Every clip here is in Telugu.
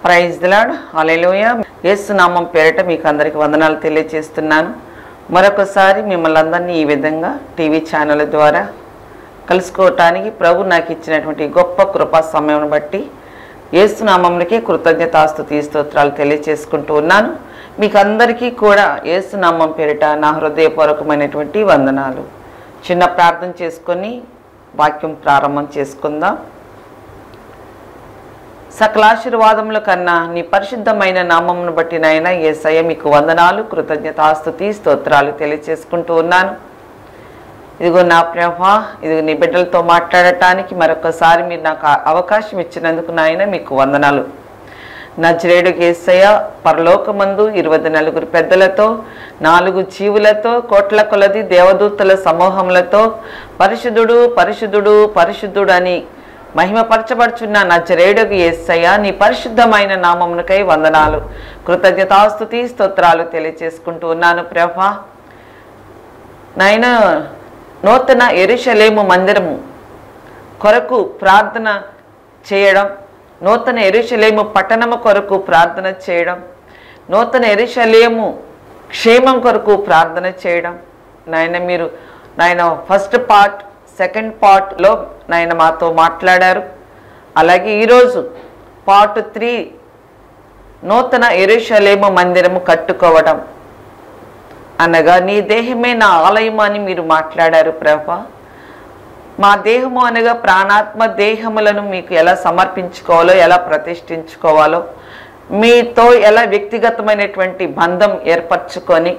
ప్రైజ్ దిలాడ్ అలెలుయ యేసు నామం పేరిట మీకు అందరికి వందనాలు తెలియజేస్తున్నాను మరొకసారి మిమ్మల్ని అందరినీ ఈ విధంగా టీవీ ఛానల్ ద్వారా కలుసుకోవటానికి ప్రభు నాకు ఇచ్చినటువంటి గొప్ప కృపా సమయం బట్టి యేసు నామంకి కృతజ్ఞతాస్తుతి స్తోత్రాలు తెలియజేసుకుంటూ ఉన్నాను మీకు అందరికీ కూడా యేసు నామం పేరిట నా హృదయపూర్వకమైనటువంటి వందనాలు చిన్న ప్రార్థన చేసుకొని వాక్యం ప్రారంభం చేసుకుందాం సకలాశీర్వాదముల కన్నా నీ పరిశుద్ధమైన నామమును బట్టి నాయన ఏసయ్య మీకు వందనాలు కృతజ్ఞతాస్తుతి స్తోత్రాలు తెలియచేసుకుంటూ ఉన్నాను ఇదిగో నా ప్రభా ఇదిగో నీ బిడ్డలతో మాట్లాడటానికి మరొకసారి మీరు నాకు ఆ అవకాశం ఇచ్చినందుకు నాయన మీకు వందనాలు నజరేడు ఏసయ్య పరలోకమందు ఇరవై నలుగురు పెద్దలతో నాలుగు జీవులతో కోట్ల కొలది దేవదూతల సమూహములతో పరిశుద్ధుడు పరిశుద్ధుడు పరిశుద్ధుడు అని మహిమపరచబడుచున్న నజరేడుగు ఏసయ్య నీ పరిశుద్ధమైన నామమునకై వందనాలు కృతజ్ఞతాస్తుతి స్తోత్రాలు తెలియచేసుకుంటూ ఉన్నాను ప్రభా నాయన నూతన ఎరుషలేము మందిరము కొరకు ప్రార్థన చేయడం నూతన ఎరుషలేము పట్టణము కొరకు ప్రార్థన చేయడం నూతన ఎరుషలేము క్షేమం కొరకు ప్రార్థన చేయడం నాయన మీరు నాయన ఫస్ట్ పార్ట్ సెకండ్ పార్ట్లో నాయన మాతో మాట్లాడారు అలాగే ఈరోజు పార్ట్ త్రీ నూతన ఎరుషలేము మందిరము కట్టుకోవడం అనగా నీ దేహమే నా ఆలయం అని మీరు మాట్లాడారు ప్రభా మా దేహము అనగా ప్రాణాత్మ దేహములను మీకు ఎలా సమర్పించుకోవాలో ఎలా ప్రతిష్ఠించుకోవాలో మీతో ఎలా వ్యక్తిగతమైనటువంటి బంధం ఏర్పరచుకొని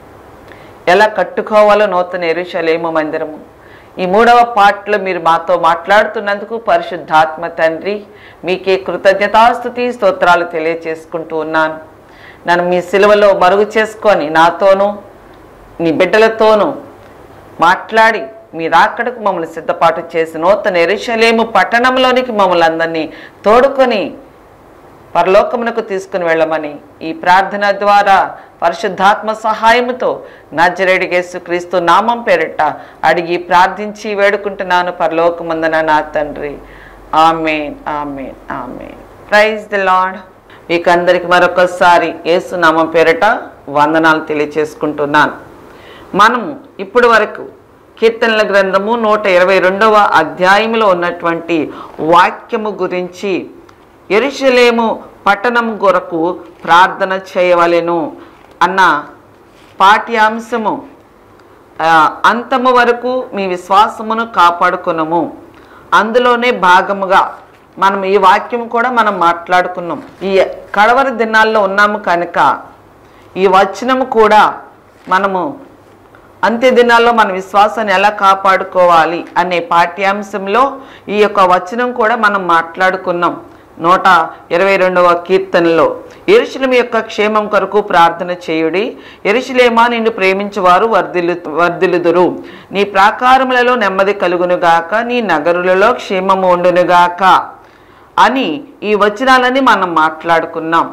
ఎలా కట్టుకోవాలో నూతన ఎరుషలేము మందిరము ఈ మూడవ పార్ట్లో మీరు మాతో మాట్లాడుతున్నందుకు పరిశుద్ధాత్మ తండ్రి మీకే కృతజ్ఞతాస్థుతి స్తోత్రాలు తెలియచేసుకుంటూ ఉన్నాను నన్ను మీ సిలువలో మరుగు చేసుకొని నాతోనూ నీ బిడ్డలతోనూ మాట్లాడి మీ రాకడకు మమ్మల్ని సిద్ధపాటు చేసి నూతన ఎరుషలేము పట్టణంలోనికి మమ్మల్ని అందరినీ తోడుకొని పరలోకమునకు తీసుకుని వెళ్ళమని ఈ ప్రార్థన ద్వారా పరిశుద్ధాత్మ సహాయముతో నజరేడి క్రీస్తు నామం పేరిట అడిగి ప్రార్థించి వేడుకుంటున్నాను పరలోకమందన నా తండ్రి amen amen amen praise the Lord మీకు అందరికి మరొకసారి యేసు నామం పేరిట వందనాలు తెలియచేసుకుంటున్నాను మనం ఇప్పటి వరకు కీర్తనల గ్రంథము నూట ఇరవై రెండవ అధ్యాయంలో ఉన్నటువంటి వాక్యము గురించి ఎరుషలేము పట్టణం కొరకు ప్రార్థన చేయవలెను అన్న పాఠ్యాంశము ఆ, అంతము వరకు మీ విశ్వాసమును కాపాడుకునము అందులోనే భాగముగా మనం ఈ వాక్యం కూడా మనం మాట్లాడుకున్నాం ఈ కడవరి దినాల్లో ఉన్నాము కనుక ఈ వచనము కూడా మనము అంత్య దినాల్లో మన విశ్వాసాన్ని ఎలా కాపాడుకోవాలి అనే పాఠ్యాంశంలో ఈ యొక్క వచనం కూడా మనం మాట్లాడుకున్నాం నూట ఇరవై రెండవ కీర్తనలో ఎరుశలేము యొక్క క్షేమం కొరకు ప్రార్థన చేయుడి ఎరుశలేమా నిన్ను ప్రేమించువారు వర్ధిల్లు వర్ధిల్లుదురు నీ ప్రాకారములలో నెమ్మది కలుగునుగాక నీ నగరులలో క్షేమము ఉండునుగాక అని ఈ వచనాలని మనం మాట్లాడుకున్నాం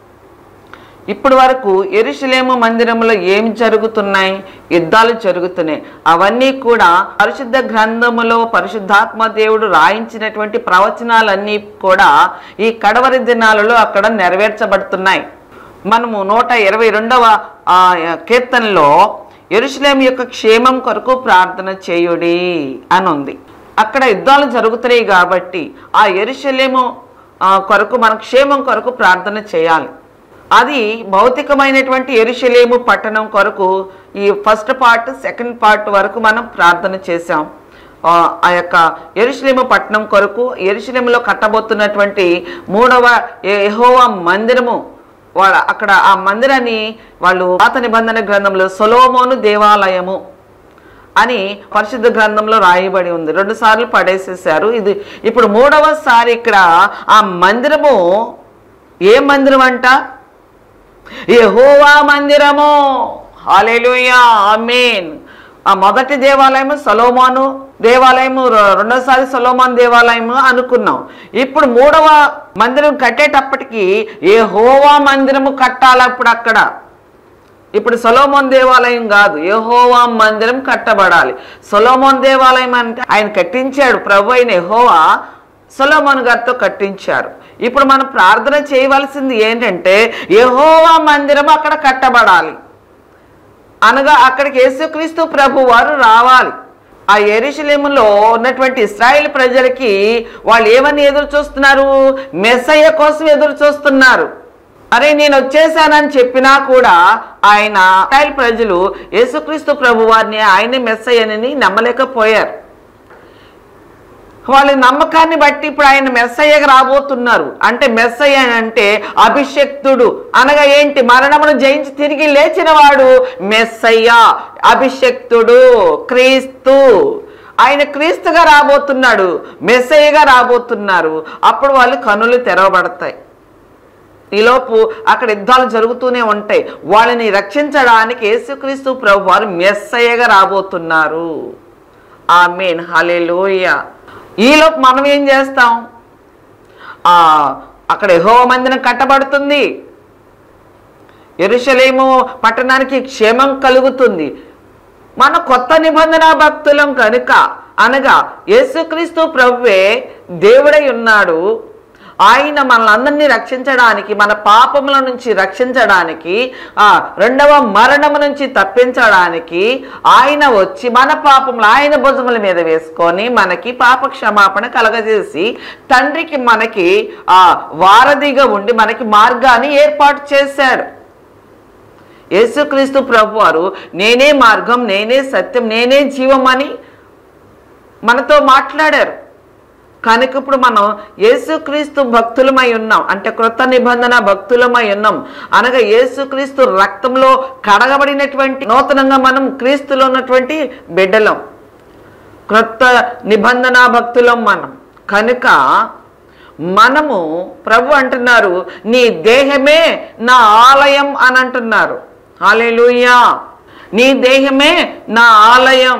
ఇప్పటి వరకు ఎరుషలేము మందిరంలో ఏం జరుగుతున్నాయి యుద్ధాలు జరుగుతున్నాయి అవన్నీ కూడా పరిశుద్ధ గ్రంథములో పరిశుద్ధాత్మ దేవుడు రాయించినటువంటి ప్రవచనాలన్నీ కూడా ఈ కడవరి దినాలలో అక్కడ నెరవేర్చబడుతున్నాయి మనము నూట ఇరవై రెండవ ఆ, కీర్తనలో ఎరుషలేం యొక్క క్షేమం కొరకు ప్రార్థన చేయుడి అని ఉంది అక్కడ యుద్ధాలు జరుగుతున్నాయి కాబట్టి ఆ ఎరుషలేము ఆ, కొరకు మన క్షేమం కొరకు ప్రార్థన చేయాలి అది భౌతికమైనటువంటి ఎరుషలేము పట్టణం కొరకు ఈ ఫస్ట్ పార్ట్ సెకండ్ పార్ట్ వరకు మనం ప్రార్థన చేశాం ఆ, ఆ యొక్క ఎరుషలేము పట్టణం కొరకు ఎరుషలేములో కట్టబోతున్నటువంటి మూడవ యెహోవా మందిరము వాళ్ళ అక్కడ ఆ మందిరాన్ని వాళ్ళు పాత నిబంధన గ్రంథంలో సొలోమోను దేవాలయము అని పరిశుద్ధ గ్రంథంలో రాయబడి ఉంది రెండు సార్లు పడేసేసారు ఇది ఇప్పుడు మూడవసారి ఇక్కడ ఆ మందిరము ఏ మందిరం అంట యెహోవా మందిరము హాలేలుయా ఆమేన్ ఆ మొదటి దేవాలయము సలోమాను దేవాలయము రె- రెండోసారి సలోమాన్ దేవాలయము అనుకున్నాం ఇప్పుడు మూడవ మందిరం కట్టేటప్పటికి ఏ హోవా మందిరము కట్టాలి అప్పుడు అక్కడ ఇప్పుడు సొలోమోన్ దేవాలయం కాదు యెహోవా మందిరం కట్టబడాలి సొలోమోన్ దేవాలయం అంటే ఆయన కట్టించాడు ప్రభు అయిన యెహోవా సొలోమోన్ గారితో కట్టించారు ఇప్పుడు మనం ప్రార్థన చేయవలసింది ఏంటంటే యెహోవా మందిరం అక్కడ కట్టబడాలి అనగా అక్కడికి యేసుక్రీస్తు ప్రభు వారు రావాలి ఆ ఎరుషలేములో ఉన్నటువంటి ఇస్రాయేల్ ప్రజలకి వాళ్ళు ఏమని ఎదురు చూస్తున్నారు మెస్సయ్య కోసం ఎదురు చూస్తున్నారు అరే నేను వచ్చేసానని చెప్పినా కూడా ఆయన ఇస్రాయేల్ ప్రజలు యేసుక్రీస్తు ప్రభు వారిని ఆయన మెస్సయ్యని నమ్మలేకపోయారు వాళ్ళ నమ్మకాన్ని బట్టి ఇప్పుడు ఆయన మెస్సయ్యగా రాబోతున్నారు అంటే మెస్సయ్య అంటే అభిషక్తుడు అనగా ఏంటి మరణమును జయించి తిరిగి లేచిన వాడు మెస్సయ్య అభిషక్తుడు క్రీస్తు ఆయన క్రీస్తుగా రాబోతున్నాడు మెస్సయ్యగా రాబోతున్నారు అప్పుడు వాళ్ళు కనులు తెరవబడతాయి ఈలోపు అక్కడ యుద్ధాలు జరుగుతూనే ఉంటాయి వాళ్ళని రక్షించడానికి యేసుక్రీస్తు ప్రభు వారు మెస్సయ్యగా రాబోతున్నారు ఆమెన్ హల్లెలూయ ఈలోపు మనం ఏం చేస్తాం ఆ అక్కడ ఎహో మందిరం కట్టబడుతుంది ఎరుషలేము పట్టణానికి క్షేమం కలుగుతుంది మన కొత్త నిబంధన భక్తులం కనుక అనగా యేసుక్రీస్తు ప్రభువే దేవుడై ఉన్నాడు ఆయన మనల్ని రక్షించడానికి మన పాపముల నుంచి రక్షించడానికి ఆ రెండవ మరణము నుంచి తప్పించడానికి ఆయన వచ్చి మన పాపములు ఆయన భుజముల మీద వేసుకొని మనకి పాప క్షమాపణ కలగజేసి తండ్రికి మనకి ఆ వారధిగా ఉండి మనకి మార్గాన్ని ఏర్పాటు చేశారు యేసుక్రీస్తు ప్రభు వారు నేనే మార్గం నేనే సత్యం నేనే జీవం అని మనతో మాట్లాడారు కనుక ఇప్పుడు మనం యేసుక్రీస్తు భక్తులమై ఉన్నాం అంటే క్రొత్త నిబంధన భక్తులమై ఉన్నాం అనగా యేసుక్రీస్తు రక్తంలో కడగబడినటువంటి నూతనంగా మనం క్రీస్తులో ఉన్నటువంటి బిడ్డలం క్రొత్త నిబంధన భక్తులం మనం కనుక మనము ప్రభు అంటున్నారు నీ దేహమే నా ఆలయం అని అంటున్నారు హాలేలుయా నీ దేహమే నా ఆలయం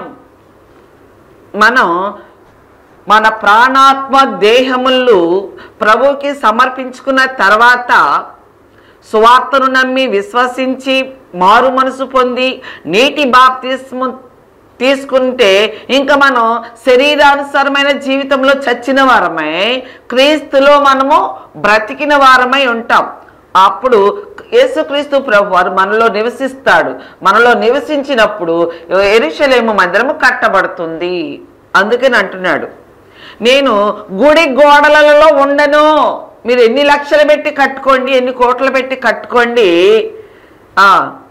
మనం మన ప్రాణాత్మ దేహములు ప్రభువుకి సమర్పించుకున్న తర్వాత సువార్తను నమ్మి విశ్వసించి మారు మనసు పొంది నీటి బాప్తిస్ము తీసుకుంటే ఇంకా మనం శరీరానుసారమైన జీవితంలో చచ్చిన వారమై క్రీస్తులో మనము బ్రతికిన వారమై ఉంటాం అప్పుడు యేసుక్రీస్తు ప్రభు వారు మనలో నివసిస్తాడు మనలో నివసించినప్పుడు ఎరుషలేము మందిరము కట్టబడుతుంది అందుకని అంటున్నాడు నేను గుడి గోడలలో ఉండను మీరు ఎన్ని లక్షలు పెట్టి కట్టుకోండి ఎన్ని కోట్లు పెట్టి కట్టుకోండి ఆ,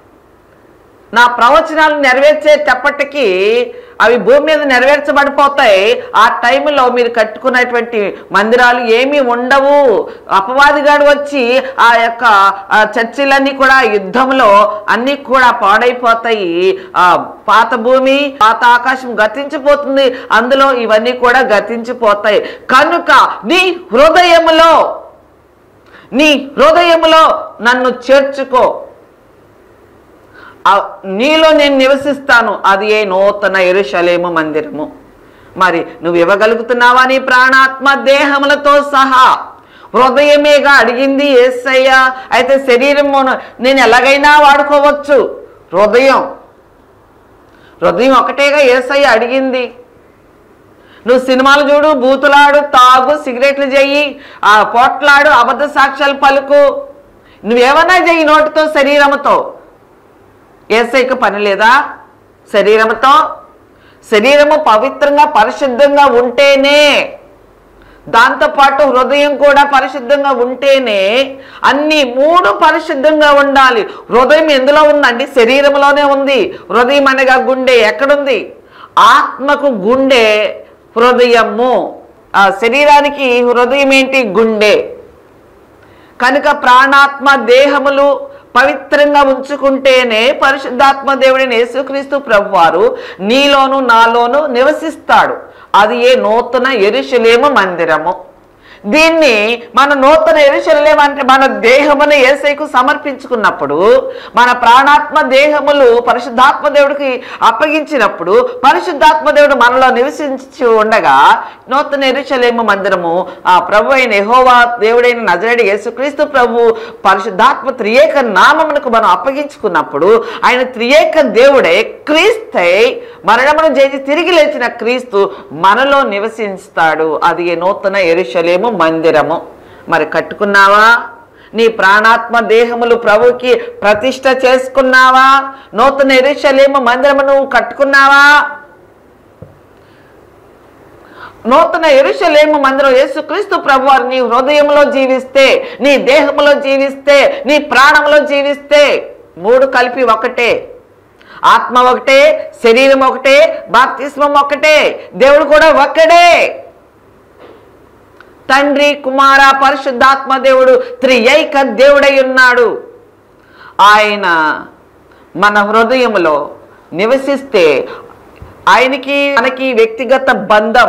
నా ప్రవచనాలు నెరవేర్చేటప్పటికి అవి భూమి మీద నెరవేర్చబడిపోతాయి ఆ టైంలో మీరు కట్టుకున్నటువంటి మందిరాలు ఏమీ ఉండవు అపవాదిగాడు వచ్చి ఆ యొక్క ఆ చర్చిలన్నీ కూడా యుద్ధంలో అన్నీ కూడా పాడైపోతాయి ఆ పాత భూమి పాత ఆకాశం గతించిపోతుంది అందులో ఇవన్నీ కూడా గతించిపోతాయి కనుక నీ హృదయములో నీ హృదయములో నన్ను చేర్చుకో ఆ నీలో నేను నివసిస్తాను అది ఏ నూతన ఎరుషలేము మందిరము మరి నువ్వు ఇవ్వగలుగుతున్నావా నీ ప్రాణాత్మ దేహములతో సహా హృదయమేగా అడిగింది ఏసయ్య అయితే శరీరము నేను ఎలాగైనా వాడుకోవచ్చు హృదయం హృదయం ఒకటేగా ఏసయ్య అడిగింది నువ్వు సినిమాలు చూడు బూతులాడు తాగు సిగరెట్లు చెయ్యి ఆ పోట్లాడు అబద్ధ సాక్ష్యాలు పలుకు నువ్వేమన్నా చెయ్యి నోటితో శరీరముతో ఏసైకి పని లేదా శరీరముతో శరీరము పవిత్రంగా పరిశుద్ధంగా ఉంటేనే దాంతోపాటు హృదయం కూడా పరిశుద్ధంగా ఉంటేనే అన్ని మూడు పరిశుద్ధంగా ఉండాలి హృదయం ఎందులో ఉందండి శరీరంలోనే ఉంది హృదయం అనగా గుండె ఎక్కడుంది ఆత్మకు గుండె హృదయము ఆ శరీరానికి హృదయం ఏంటి గుండె కనుక ప్రాణాత్మ దేహములు పవిత్రంగా ఉంచుకుంటేనే పరిశుద్ధాత్మ దేవుడిని యేసుక్రీస్తు ప్రభువారు నీలోను నాలోను నివసిస్తాడు అది ఏ నూతన ఎరుషలేము మందిరము దీన్ని మన నూతన ఎరుశలేం అంటే మన దేహమును ఏసైకు సమర్పించుకున్నప్పుడు మన ప్రాణాత్మ దేహములు పరిశుద్ధాత్మ దేవుడికి అప్పగించినప్పుడు పరిశుద్ధాత్మ దేవుడు మనలో నివసించి ఉండగా నూతన ఎరుశలేము మందిరము ఆ ప్రభు అయిన యెహోవా దేవుడైన నజరేడి యేసుక్రీస్తు ప్రభు పరిశుద్ధాత్మ త్రియేక నామమునకు మనం అప్పగించుకున్నప్పుడు ఆయన త్రియేక దేవుడే క్రీస్తై మరణమును జయించి తిరిగి లేచిన క్రీస్తు మనలో నివసిస్తాడు అది ఈ నూతన ఎరుషలేము మందిరము మరి కట్టుకున్నావా నీ ప్రాణాత్మ దేహములు ప్రభుకి ప్రతిష్ట చేసుకున్నావా నూతన ఎరుషలేము మందిరము నువ్వు కట్టుకున్నావా నూతన ఎరుషలేము మందిరం యేసుక్రీస్తు ప్రభు వారు నీ హృదయంలో జీవిస్తే నీ దేహంలో జీవిస్తే నీ ప్రాణంలో జీవిస్తే మూడు కలిపి ఒకటే ఆత్మ ఒకటే శరీరం ఒకటే బాప్తిస్మం ఒకటే దేవుడు కూడా ఒక్కడే తండ్రి కుమార పరిశుద్ధాత్మ దేవుడు త్రియైక దేవుడై ఉన్నాడు ఆయన మన హృదయములో నివసిస్తే ఆయనకి మనకి వ్యక్తిగత బంధం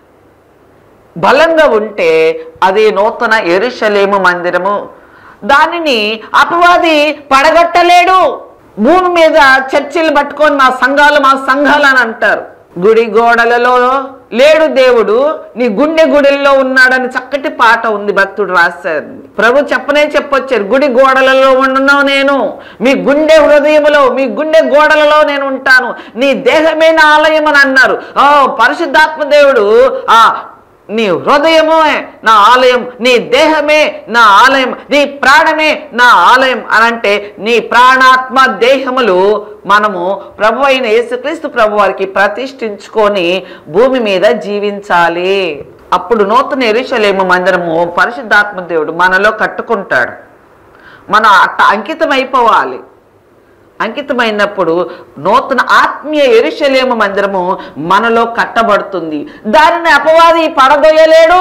బలంగా ఉంటే అది నూతన ఎరుషలేము మందిరము దానిని అపవాది పడగొట్టలేడు భూమి మీద చర్చిలు పట్టుకొని మా సంఘాలు మా సంఘాలు అని అంటారు గుడి గోడలలో లేడు దేవుడు నీ గుండె గుడిలో ఉన్నాడని చక్కటి పాట ఉంది భక్తుడు రాశారు ప్రభు చెప్పనే చెప్పొచ్చారు గుడి గోడలలో ఉన్నావు నేను మీ గుండె హృదయములో మీ గుండె గోడలలో నేను ఉంటాను నీ దేహమే నా ఆలయం అని అన్నారు ఓ పరిశుద్ధాత్మ దేవుడు ఆ నీ హృదయమే నా ఆలయం నీ దేహమే నా ఆలయం నీ ప్రాణమే నా ఆలయం అని అంటే నీ ప్రాణాత్మ దేహములు మనము ప్రభు అయిన యేసుక్రీస్తు ప్రభు వారికి ప్రతిష్ఠించుకొని భూమి మీద జీవించాలి అప్పుడు నూతన ఎరుషలేము మందిరము పరిశుద్ధాత్మ దేవుడు మనలో కట్టుకుంటాడు మనం అట్ట అంకితం అయిపోవాలి అంకితమైనప్పుడు నూతన ఆత్మీయ ఎరుషలేము మందిరము మనలో కట్టబడుతుంది దానిని అపవాది పడదొయ్యలేడు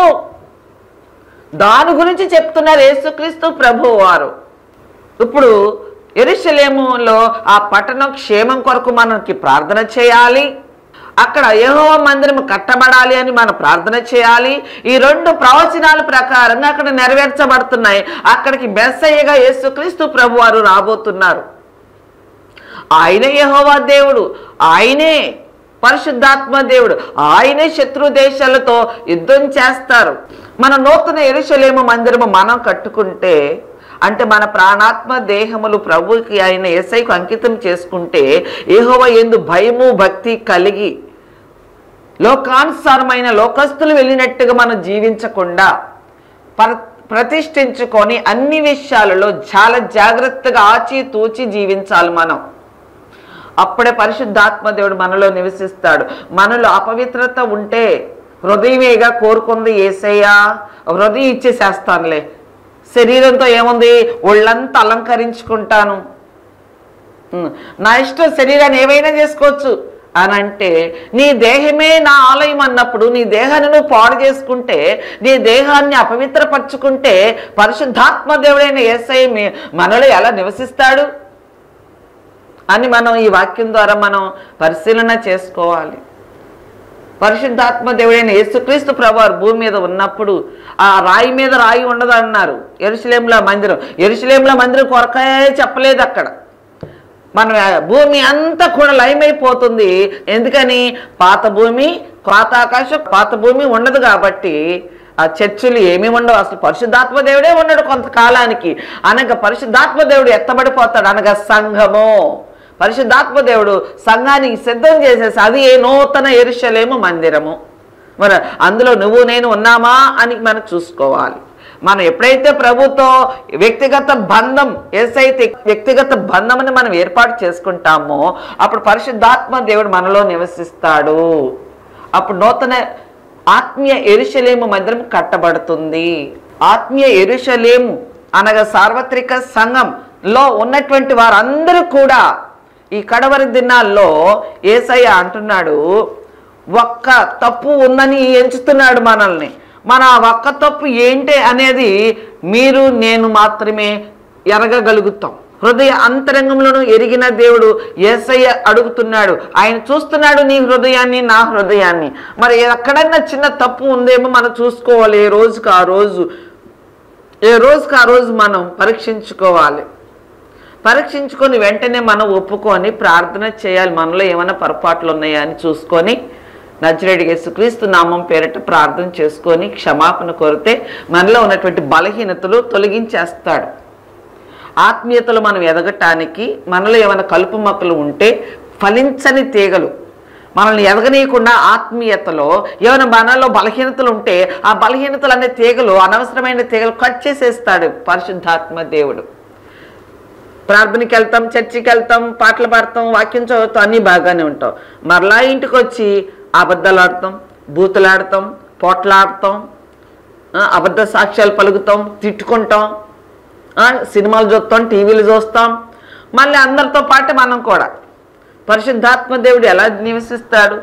దాని గురించి చెప్తున్నారు యేసుక్రీస్తు ప్రభు వారు ఇప్పుడు ఎరుషలేములో ఆ పట్టణం క్షేమం కొరకు మనకి ప్రార్థన చేయాలి అక్కడ యెహోవా మందిరం కట్టబడాలి అని మనం ప్రార్థన చేయాలి ఈ రెండు ప్రవచనాల ప్రకారంగా అక్కడ నెరవేర్చబడుతున్నాయి అక్కడికి మెస్సయ్యగా యేసుక్రీస్తు ప్రభు వారు రాబోతున్నారు ఆయనే యెహోవా దేవుడు ఆయనే పరిశుద్ధాత్మ దేవుడు ఆయనే శత్రు దేశాలతో యుద్ధం చేస్తారు మన నూతన ఎరుషలేము మందిరము మనం కట్టుకుంటే అంటే మన ప్రాణాత్మ దేహములు ప్రభుకి ఆయన ఎస్ఐకు అంకితం చేసుకుంటే ఏహోవ ఎందు భయము భక్తి కలిగి లోకానుసారమైన లోకస్తులు వెళ్ళినట్టుగా మనం జీవించకుండా పర ప్రతిష్ఠించుకొని అన్ని విషయాలలో చాలా జాగ్రత్తగా ఆచితూచి జీవించాలి మనం అప్పుడే పరిశుద్ధాత్మ దేవుడు మనలో నివసిస్తాడు మనలో అపవిత్రత ఉంటే హృదయమేగా కోరుకుంది ఏసయ్యా హృదయం ఇచ్చేసేస్తానులే శరీరంతో ఏముంది ఒళ్ళంతా అలంకరించుకుంటాను ఉమ్, నా ఇష్టం శరీరాన్ని ఏమైనా చేసుకోవచ్చు అని అంటే నీ దేహమే నా ఆలయం అన్నప్పుడు నీ దేహాన్ని నువ్వు పాడు చేసుకుంటే నీ దేహాన్ని అపవిత్రపరచుకుంటే పరిశుద్ధాత్మ దేవుడైన ఏసై మీ- మనలో ఎలా నివసిస్తాడు అని మనం ఈ వాక్యం ద్వారా మనం పరిశీలన చేసుకోవాలి పరిశుద్ధాత్మ దేవుడైన యేసుక్రీస్తు ప్రభువారు భూమి మీద ఉన్నప్పుడు ఆ రాయి మీద రాయి ఉండదు అన్నారు ఎరుసలేంలో మందిరం ఎరుసలేంలో మందిరం కొరకే చెప్పలేదు అక్కడ మనం ఆ భూమి అంతా కూడా లయమైపోతుంది ఎందుకని పాత భూమి పాత ఆకాశం పాత భూమి ఉండదు కాబట్టి ఆ చర్చిలు ఏమీ ఉండవు అసలు పరిశుద్ధాత్మ దేవుడే ఉండడు కొంతకాలానికి అనగా పరిశుద్ధాత్మ దేవుడు ఎత్తబడిపోతాడు అనగా సంఘము పరిశుద్ధాత్మ దేవుడు సంఘానికి సిద్ధం చేసేసి అది ఏ నూతన ఎరుషలేము మందిరము మరి అందులో నువ్వు నేను ఉన్నామా అని మనం చూసుకోవాలి మనం ఎప్పుడైతే ప్రభుతో వ్యక్తిగత బంధం ఏసైతే వ్యక్తిగత బంధంని మనం ఏర్పాటు చేసుకుంటామో అప్పుడు పరిశుద్ధాత్మ దేవుడు మనలో నివసిస్తాడు అప్పుడు నూతన ఆత్మీయ ఎరుషలేము మందిరం కట్టబడుతుంది ఆత్మీయ ఎరుషలేము అనగా సార్వత్రిక సంఘంలో ఉన్నటువంటి వారందరూ కూడా ఈ కడవరి దినాల్లో ఏసయ్య అంటున్నాడు ఒక్క తప్పు ఉందని ఎంచుతున్నాడు మనల్ని మన ఆ ఒక్క తప్పు ఏంటి అనేది మీరు నేను మాత్రమే ఎరగగలుగుతాం హృదయ అంతరంగంలోను ఎరిగిన దేవుడు ఏసయ్య అడుగుతున్నాడు ఆయన చూస్తున్నాడు నీ హృదయాన్ని నా హృదయాన్ని మరి ఎక్కడన్నా చిన్న తప్పు ఉందేమో మనం చూసుకోవాలి ఏ రోజుకి ఆ రోజు ఏ రోజుకి ఆ రోజు మనం పరీక్షించుకోవాలి పరీక్షించుకొని వెంటనే మనం ఒప్పుకొని ప్రార్థన చేయాలి మనలో ఏమైనా పొరపాట్లు ఉన్నాయా అని చూసుకొని నజరేడి యేసుక్రీస్తు నామం పేరిట ప్రార్థన చేసుకొని క్షమాపణ కోరితే మనలో ఉన్నటువంటి బలహీనతలు తొలగించేస్తాడు ఆత్మీయతలు మనం ఎదగటానికి మనలో ఏమైనా కలుపు మొక్కలు ఉంటే ఫలించని తీగలు మనల్ని ఎదగనీయకుండా ఆత్మీయతలో ఏమైనా మనలో బలహీనతలు ఉంటే ఆ బలహీనతలు అనే తీగలు అనవసరమైన తీగలు కట్ చేసేస్తాడు పరిశుద్ధాత్మ దేవుడు ప్రార్థనకి వెళ్తాం చర్చికి వెళ్తాం పాటలు పాడతాం వాక్యం చదువుతాం అన్నీ బాగానే ఉంటాం మరలా ఇంటికి వచ్చి అబద్ధాలు ఆడతాం బూతులు ఆడతాం పోట్లాడతాం ఆ, అబద్ధ సాక్ష్యాలు పలుకుతాం తిట్టుకుంటాం ఆ, సినిమాలు చూస్తాం టీవీలు చూస్తాం మళ్ళీ అందరితో పాటు మనం కూడా పరిశుద్ధాత్మ దేవుడు ఎలా నివసిస్తాడు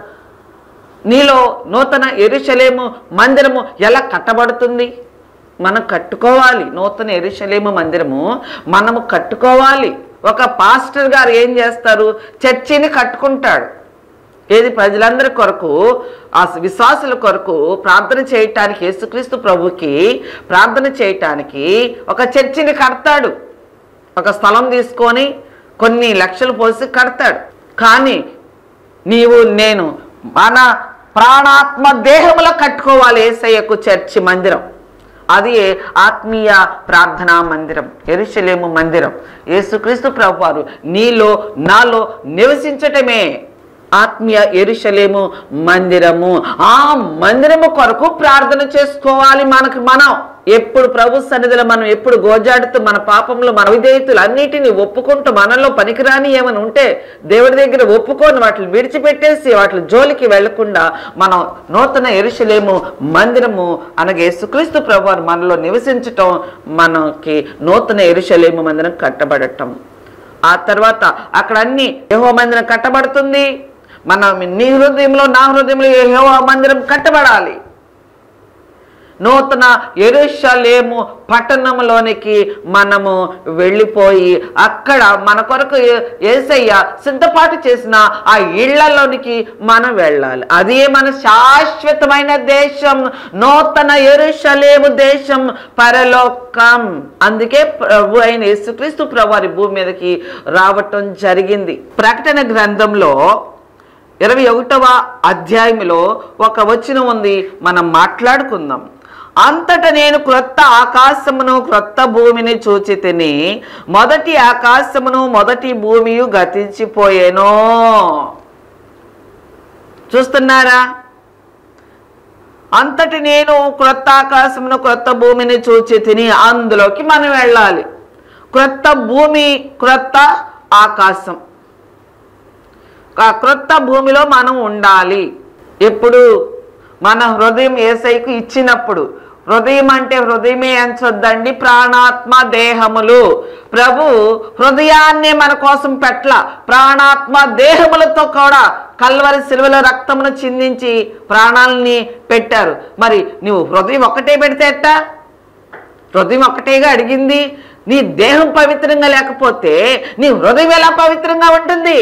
నీలో నూతన ఎరుషలేము మందిరము ఎలా కట్టబడుతుంది మనం కట్టుకోవాలి నూతన ఎరుషలేము మందిరము మనము కట్టుకోవాలి ఒక పాస్టర్ గారు ఏం చేస్తారు చర్చిని కట్టుకుంటాడు ఏది ప్రజలందరి కొరకు ఆ విశ్వాసుల కొరకు ప్రార్థన చేయటానికి యేసుక్రీస్తు ప్రభుకి ప్రార్థన చేయటానికి ఒక చర్చిని కడతాడు ఒక స్థలం తీసుకొని కొన్ని లక్షలు పోసి కడతాడు కానీ నీవు నేను మన ప్రాణాత్మ దేహములో కట్టుకోవాలి ఏసయ్యకు చర్చి మందిరం అది ఆత్మీయ ప్రార్థనా మందిరం ఎరుషలేము మందిరం యేసుక్రీస్తు ప్రభువారు నీలో నాలో నివసించటమే ఆత్మీయ ఎరుషలేము మందిరము ఆ మందిరము కొరకు ప్రార్థన చేసుకోవాలి మనకు మనం ఎప్పుడు ప్రభు సన్నిధిలో మనం ఎప్పుడు గోజాడుతూ మన పాపంలో మన విధేయతులు అన్నిటిని ఒప్పుకుంటూ మనలో పనికిరాని ఏమైనా ఉంటే దేవుడి దగ్గర ఒప్పుకొని వాటిని విడిచిపెట్టేసి వాటి జోలికి వెళ్లకుండా మనం నూతన ఎరుషలేము మందిరము అనగా యేసుక్రీస్తు ప్రభు వారు మనలో నివసించటం మనకి నూతన ఎరుషలేము మందిరం కట్టబడటం ఆ తర్వాత అక్కడ అన్ని యెహోవా మందిరం కట్టబడుతుంది మన నీ హృదయంలో నా హృదయంలో యెహోవా మందిరం కట్టబడాలి నూతన ఎరుషలేము పట్టణంలోనికి మనము వెళ్ళిపోయి అక్కడ మన కొరకు ఏసయ్య సిద్ధపాటు చేసిన ఆ ఇళ్లలోనికి మనం వెళ్ళాలి అదే మన శాశ్వతమైన దేశం నూతన ఎరుషలేము దేశం పరలోకం అందుకే ప్రభు అయిన యేసుక్రీస్తు ప్రభువారి భూమి మీదకి రావటం జరిగింది ప్రకటన గ్రంథంలో ఇరవై ఒకటవ అధ్యాయంలో ఒక వచనం ఉంది మనం మాట్లాడుకుందాం అంతట నేను క్రొత్త ఆకాశమును క్రొత్త భూమిని చూచి తిని మొదటి ఆకాశమును మొదటి భూమియు గతించిపోయేనో చూస్తున్నారా అంతటి నేను క్రొత్త ఆకాశమును క్రొత్త భూమిని చూచి తిని అందులోకి మనం వెళ్ళాలి క్రొత్త భూమి క్రొత్త ఆకాశం ఆ క్రొత్త భూమిలో మనం ఉండాలి ఎప్పుడు మన హృదయం ఏసైకు ఇచ్చినప్పుడు హృదయం అంటే హృదయమే ఎంచొద్దండి ప్రాణాత్మ దేహములు ప్రభు హృదయాన్ని మన కోసం పెట్ల ప్రాణాత్మ దేహములతో కూడా కల్వరి సిలువలో రక్తమును చిందించి ప్రాణాలని పెట్టారు మరి నువ్వు హృదయం ఒక్కటే పెడితే ఎట్టా హృదయం ఒక్కటేగా అడిగింది నీ దేహం పవిత్రంగా లేకపోతే నీ హృదయం ఎలా పవిత్రంగా ఉంటుంది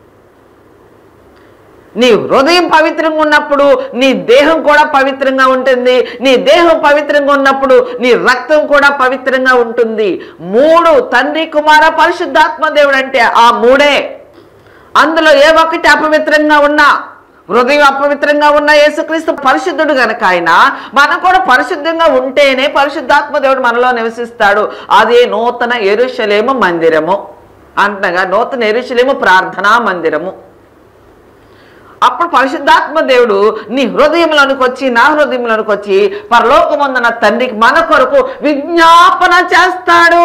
నీ హృదయం పవిత్రంగా ఉన్నప్పుడు నీ దేహం కూడా పవిత్రంగా ఉంటుంది నీ దేహం పవిత్రంగా ఉన్నప్పుడు నీ రక్తం కూడా పవిత్రంగా ఉంటుంది మూడు తండ్రి కుమార పరిశుద్ధాత్మ దేవుడు అంటే ఆ మూడే అందులో ఏ ఒక్కటి అపవిత్రంగా ఉన్నా హృదయం అపవిత్రంగా ఉన్న యేసుక్రీస్తు పరిశుద్ధుడు గనక ఆయన మనం కూడా పరిశుద్ధంగా ఉంటేనే పరిశుద్ధాత్మ దేవుడు మనలో నివసిస్తాడు అదే నూతన ఎరుషలేము మందిరము అంటగా నూతన ఎరుషలేము ప్రార్థనా మందిరము అప్పుడు పరిశుద్ధాత్మ దేవుడు నీ హృదయంలోనికి వచ్చి నా హృదయంలోనికి వచ్చి పరలోకమందున తండ్రికి మన కొరకు విజ్ఞాపన చేస్తాడు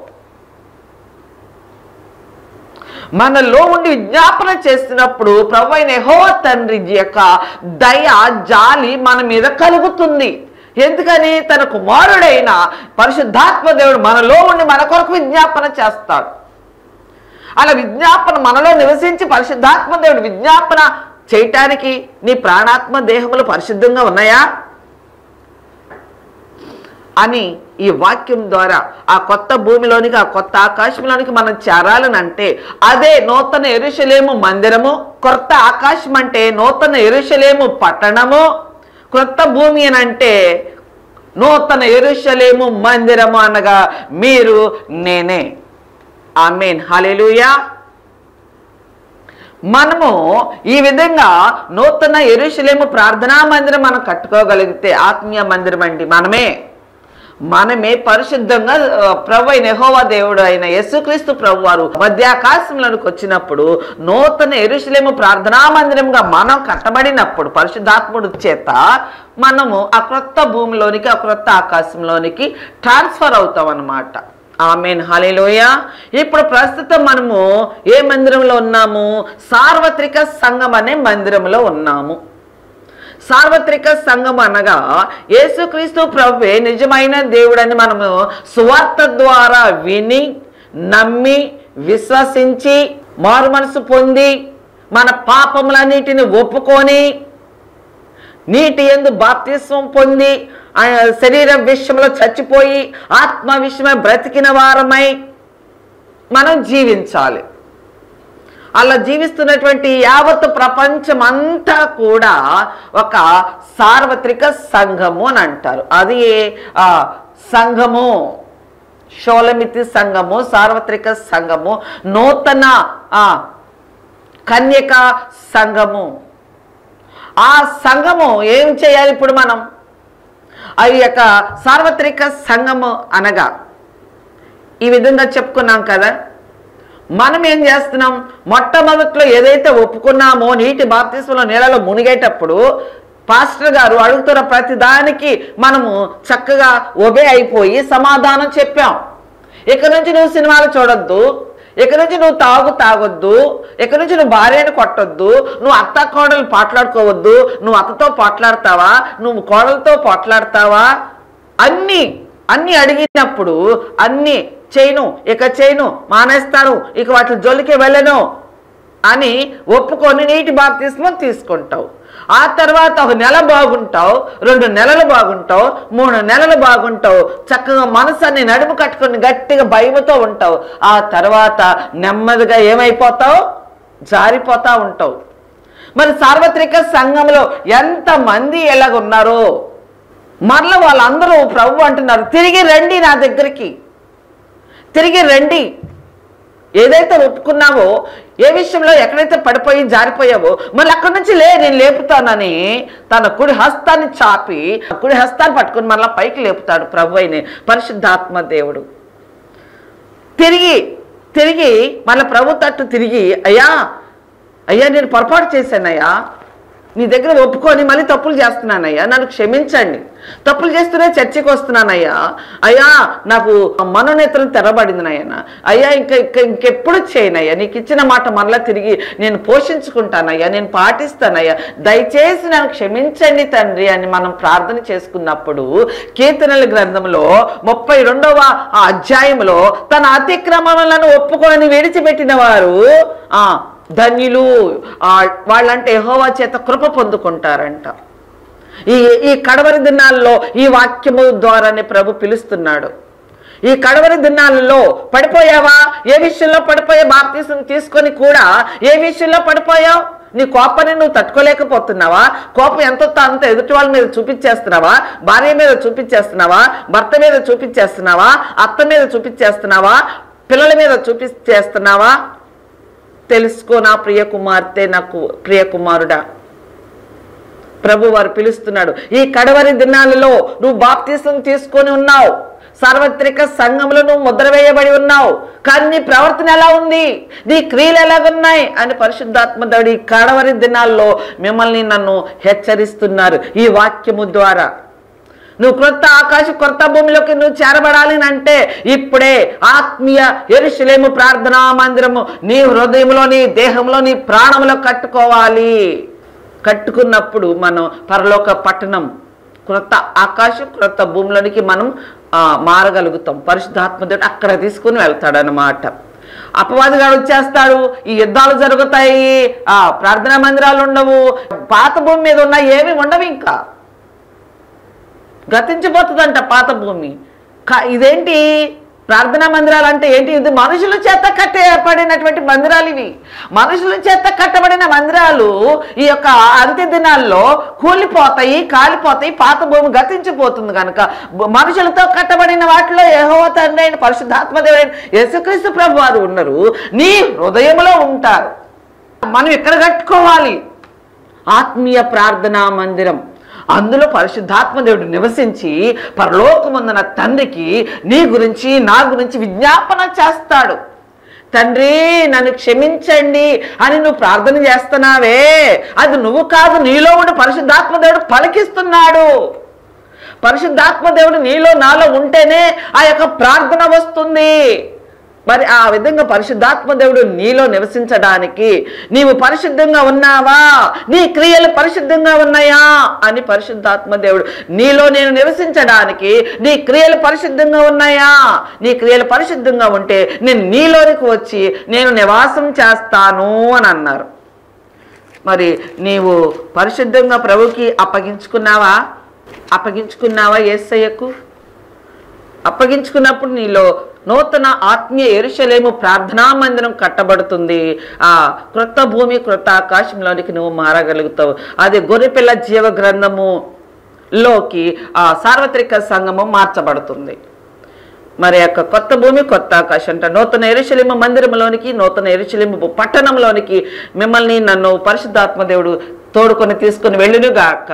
మనలో ఉండి విజ్ఞాపన చేస్తున్నప్పుడు ప్రభు అయిన యెహోవా తండ్రి యొక్క దయ జాలి మన మీద కలుగుతుంది ఎందుకని తన కుమారుడైన పరిశుద్ధాత్మ దేవుడు మనలో ఉండి మన కొరకు విజ్ఞాపన చేస్తాడు అలా విజ్ఞాపన మనలో నివసించి పరిశుద్ధాత్మ దేవుడు విజ్ఞాపన చేయటానికి నీ ప్రాణాత్మ దేహములు పరిశుద్ధంగా ఉన్నాయా అని ఈ వాక్యం ద్వారా ఆ కొత్త భూమిలోనికి ఆ కొత్త ఆకాశంలోనికి మనం చేరాలని అంటే అదే నూతన ఎరుషలేము మందిరము కొత్త ఆకాశం అంటే నూతన ఎరుషలేము పట్టణము క్రొత్త భూమి అని అంటే నూతన ఎరుషలేము మందిరము అనగా మీరు నేనే ఆమెన్ హల్లెలూయా మనము ఈ విధంగా నూతన ఎరుషలేము ప్రార్థనా మందిరం మనం కట్టుకోగలిగితే ఆత్మీయ మందిరం అండి మనమే మనమే పరిశుద్ధంగా ఆ, ప్రభు అయిన యెహోవా దేవుడు అయిన యేసుక్రీస్తు ప్రభు వారు మధ్యాకాశంలోనికి వచ్చినప్పుడు నూతన ఎరుషలేము ప్రార్థనా మందిరంగా మనం కట్టబడినప్పుడు పరిశుద్ధాత్ముడు చేత మనము ఆ క్రొత్త భూమిలోనికి ఆ క్రొత్త ఆకాశంలోనికి ట్రాన్స్ఫర్ అవుతాం అన్నమాట ఆమెన్ హలేలోయ ఇప్పుడు ప్రస్తుతం మనము ఏ మందిరంలో ఉన్నాము సార్వత్రిక సంఘం అనే మందిరంలో ఉన్నాము సార్వత్రిక సంఘం అనగా యేసుక్రీస్తు ప్రభువే నిజమైన దేవుడని మనము సువార్త ద్వారా విని నమ్మి విశ్వసించి మారు మనసు పొంది మన పాపములన్నిటిని ఒప్పుకొని నీటి ఎందు బాప్తిస్వం పొంది ఆ శరీరం విషయంలో చచ్చిపోయి ఆత్మ విషయమై బ్రతికిన వారమై మనం జీవించాలి అలా జీవిస్తున్నటువంటి యావత్ ప్రపంచం అంతా కూడా ఒక సార్వత్రిక సంఘము అని అంటారు అది ఆ సంఘము షోలమితి సంఘము సార్వత్రిక సంఘము నూతన ఆ కన్యక సంఘము ఆ సంఘము ఏం చేయాలి ఇప్పుడు మనం ఆ యొక్క సార్వత్రిక సంఘము అనగా ఈ విధంగా చెప్పుకున్నాం కదా మనం ఏం చేస్తున్నాం మొట్టమొదట్లో ఏదైతే ఒప్పుకున్నామో నీటి బాప్తిస్మలో నీళ్ళలో మునిగేటప్పుడు పాస్టర్ గారు అడుగుతున్న ప్రతి దానికి మనము చక్కగా ఒబే అయిపోయి సమాధానం చెప్పాం ఇక నుంచి నువ్వు సినిమాలు చూడొద్దు ఇక నుంచి నువ్వు తాగు తాగొద్దు ఇక నుంచి నువ్వు భార్యని కొట్టొద్దు నువ్వు అత్త కోడలు పాట్లాడుకోవద్దు నువ్వు అత్తతో పాట్లాడతావా నువ్వు కోడలతో పాట్లాడతావా అన్నీ అన్ని అడిగినప్పుడు అన్ని చేయను ఇక చేయను మానేస్తాను ఇక వాటి జోలికి వెళ్ళను అని ఒప్పుకొని నీటి బాప్తిస్మం తీసుకుంటావు ఆ తర్వాత ఒక నెల బాగుంటావు రెండు నెలలు బాగుంటావు మూడు నెలలు బాగుంటావు చక్కగా మనసాన్ని నడుము కట్టుకొని గట్టిగా భయముతో ఉంటావు ఆ తర్వాత నెమ్మదిగా ఏమైపోతావు జారిపోతా ఉంటావు మరి సార్వత్రిక సంఘంలో ఎంతమంది ఎలాగున్నారో మరల వాళ్ళందరూ ప్రభు అంటున్నారు తిరిగి రండి నా దగ్గరికి తిరిగి రండి ఏదైతే ఒప్పుకున్నావో ఏ విషయంలో ఎక్కడైతే పడిపోయి జారిపోయావో మళ్ళీ అక్కడి నుంచి లే నేను లేపుతానని తన కుడి హస్తాన్ని చాపి కుడి హస్తాన్ని పట్టుకుని మళ్ళీ పైకి లేపుతాడు ప్రభు అయిన పరిశుద్ధాత్మ దేవుడు తిరిగి తిరిగి మళ్ళీ ప్రభు తట్టు తిరిగి అయ్యా అయ్యా నేను పొరపాటు చేశానయ్యా నీ దగ్గర ఒప్పుకొని మళ్ళీ తప్పులు చేస్తున్నానయ్యా నన్ను క్షమించండి తప్పులు చేస్తూనే చర్చకి వస్తున్నానయ్యా అయ్యా నాకు మనోనేత్రం తెరబడింది నాయన అయ్యా ఇంకా ఇంకా ఇంకెప్పుడు చేయనయ్యా నీకు ఇచ్చిన మాట మరలా తిరిగి నేను పోషించుకుంటానయ్యా నేను పాటిస్తానయ్యా దయచేసి నన్ను క్షమించండి తండ్రి అని మనం ప్రార్థన చేసుకున్నప్పుడు కీర్తనల గ్రంథంలో ముప్పై రెండవ అధ్యాయంలో తన అతిక్రమములను ఒప్పుకొని విడిచిపెట్టిన వారు ఆ ధన్యులు ఆ, వాళ్ళంటే యెహోవా చేత కృప పొందుకుంటారంట ఈ ఈ కడవరి దినాల్లో ఈ వాక్యము ద్వారానే ప్రభు పిలుస్తున్నాడు ఈ కడవరి దినాలలో పడిపోయావా ఏ విషయంలో పడిపోయా బాప్తీసం తీసుకొని కూడా ఏ విషయంలో పడిపోయావు నీ కోపాన్ని నువ్వు తట్టుకోలేకపోతున్నావా కోపం ఎంతో అంత ఎదుటి వాళ్ళ మీద చూపించేస్తున్నావా భార్య మీద చూపించేస్తున్నావా భర్త మీద చూపించేస్తున్నావా అత్త మీద చూపించేస్తున్నావా పిల్లల మీద చూపించేస్తున్నావా తెలుసుకో నా ప్రియ కుమార్తె నాకు ప్రియ కుమారుడా ప్రభు వారు పిలుస్తున్నాడు ఈ కడవరి దినాలలో నువ్వు బాప్తీసం తీసుకొని ఉన్నావు సార్వత్రిక సంఘంలో నువ్వు ముద్ర వేయబడి ఉన్నావు కానీ నీ ప్రవర్తన ఎలా ఉంది నీ క్రియలు ఎలాగున్నాయి అని పరిశుద్ధాత్మ దేవుడు ఈ కడవరి దినాల్లో మిమ్మల్ని నన్ను హెచ్చరిస్తున్నారు ఈ వాక్యము ద్వారా నువ్వు క్రొత్త ఆకాశ క్రొత్త భూమిలోకి నువ్వు చేరబడాలి అని అంటే ఇప్పుడే ఆత్మీయ ఎరుషులేము ప్రార్థనా మందిరము నీ హృదయంలో నీ దేహంలో నీ ప్రాణంలో కట్టుకోవాలి కట్టుకున్నప్పుడు మనం పరలోక పట్టణం క్రొత్త ఆకాశం క్రొత్త భూమిలోనికి మనం ఆ, మారగలుగుతాం పరిశుద్ధాత్మ దేవుడు అక్కడ తీసుకుని వెళ్తాడనమాట అపవాదిగాడు వచ్చేస్తాడు ఈ యుద్ధాలు జరుగుతాయి ఆ ప్రార్థనా మందిరాలు ఉండవు పాత భూమి మీద ఉన్న ఏమి ఉండవు ఇంకా గతించిపోతుందంట పాత భూమి క- ఇదేంటి ప్రార్థనా మందిరాలు అంటే ఏంటి ఇది మనుషుల చేత కట్టబడినటువంటి మందిరాలు ఇవి మనుషుల చేత కట్టబడిన మందిరాలు ఈ యొక్క అంత్య దినాల్లో కూలిపోతాయి కాలిపోతాయి పాత భూమి గతించిపోతుంది కనుక బ- మనుషులతో కట్టబడిన వాటిలో యెహోవా తండ్రి అయిన పరిశుద్ధాత్మదేవుడైన యేసుక్రీస్తు ప్రభు వారు ఉన్నారు నీ హృదయంలో ఉంటారు మనం ఎక్కడ కట్టుకోవాలి ఆత్మీయ ప్రార్థనా మందిరం అందులో పరిశుద్ధాత్మ దేవుడు నివసించి పరలోకముందున తండ్రికి నీ గురించి నా గురించి విజ్ఞాపన చేస్తాడు తండ్రి నన్ను క్షమించండి అని నువ్వు ప్రార్థన చేస్తున్నావే అది నువ్వు కాదు నీలో ఉండి పరిశుద్ధాత్మ దేవుడు పలికిస్తున్నాడు పరిశుద్ధాత్మ దేవుడు నీలో నాలో ఉంటేనే ఆ యొక్క ప్రార్థన వస్తుంది మరి ఆ విధంగా పరిశుద్ధాత్మ దేవుడు నీలో నివసించడానికి నీవు పరిశుద్ధంగా ఉన్నావా నీ క్రియలు పరిశుద్ధంగా ఉన్నాయా అని పరిశుద్ధాత్మ దేవుడు నీలో నేను నివసించడానికి నీ క్రియలు పరిశుద్ధంగా ఉన్నాయా నీ క్రియలు పరిశుద్ధంగా ఉంటే నేను నీలోనికి వచ్చి నేను నివాసం చేస్తాను అని అన్నారు మరి నీవు పరిశుద్ధంగా ప్రభుకి అప్పగించుకున్నావా అప్పగించుకున్నావా ఏసయ్యకు అప్పగించుకున్నప్పుడు నీలో నూతన ఆత్మీయ ఎరుషలేము ప్రార్థనా మందిరం కట్టబడుతుంది ఆ క్రొత్త భూమి క్రొత్త ఆకాశంలోనికి నువ్వు మారగలుగుతావు అది గొర్రెపిల్ల జీవ గ్రంథము లోకి ఆ సార్వత్రిక సంఘము మార్చబడుతుంది మరి యొక్క కొత్త భూమి కొత్త ఆకాశం అంట నూతన ఎరుశలిమ మందిరంలోనికి నూతన ఎరుశలిమ పట్టణంలోనికి మిమ్మల్ని నన్ను పరిశుద్ధాత్మ దేవుడు తోడుకొని తీసుకొని వెళ్ళును గాక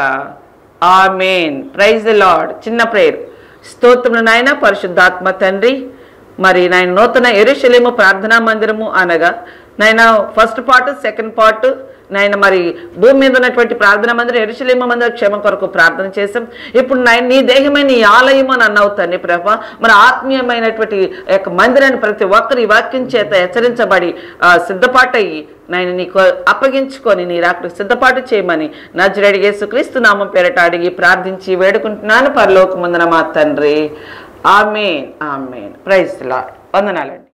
ఆమెన్ ప్రైజ్ ద లార్డ్ చిన్న ప్రేయర్ స్తోత్రములు నాయన పరిశుద్ధాత్మ తండ్రి మరి నాయన నూతన ఎరుశలేము ప్రార్థనా మందిరము అనగా నాయన ఫస్ట్ పార్ట్ సెకండ్ పార్ట్ నాయన మరి భూమి మీద ఉన్నటువంటి ప్రార్థన మందిరం ఎరుశలేమ మందిర క్షేమం కొరకు ప్రార్థన చేసాం ఇప్పుడు నాయన నీ దేహమే నీ ఆలయం అని అన్నావు తండ్రి ప్రభ మరి ఆత్మీయమైనటువంటి యొక్క మందిరాన్ని ప్రతి ఒక్కరి వాక్యం చేత హెచ్చరించబడి ఆ, సిద్ధపాటయ్యి నాయన నీకు అప్పగించుకొని నీ రాకడికి సిద్ధపాటు చేయమని నజరడి యేసుక్రీస్తు నామం పేరట అడిగి ప్రార్థించి వేడుకుంటున్నాను పరలోకముందున మా తండ్రి ఆమెన్ ఆమెన్ ప్రైజ్ లాడ్ వందనాలండి